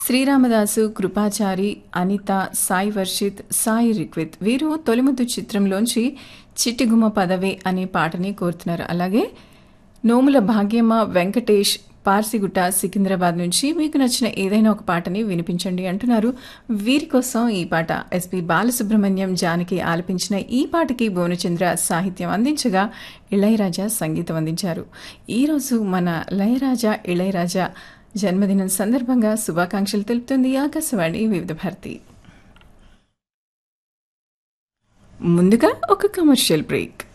శ్రీరామదాసు కృపాచారి అనిత సాయి వర్షిత్ సాయి రిక్విత్ వీరు తొలిముద్దు చిత్రంలోంచి చిట్టిగుమ్మ పదవే అనే పాటని కోరుతున్నారు అలాగే నోముల భాగ్యమ్మ వెంకటేష్ పార్సిగుట్ట సికింద్రాబాద్ నుంచి మీకు నచ్చిన ఏదైనా ఒక పాటని వినిపించండి అంటున్నారు వీరి కోసం ఈ పాట ఎస్పి బాలసుబ్రహ్మణ్యం జానకి ఆలపించిన ఈ పాటకి భువనచంద్ర సాహిత్యం అందించగా ఇళయరాజా సంగీతం అందించారు ఈరోజు మన లయరాజా ఇళయరాజా జన్మదినం సందర్భంగా శుభాకాంక్షలు తెలుపుతుంది ఆకాశవాణి వివిధ భారతి ముందుగా ఒక కమర్షియల్ బ్రేక్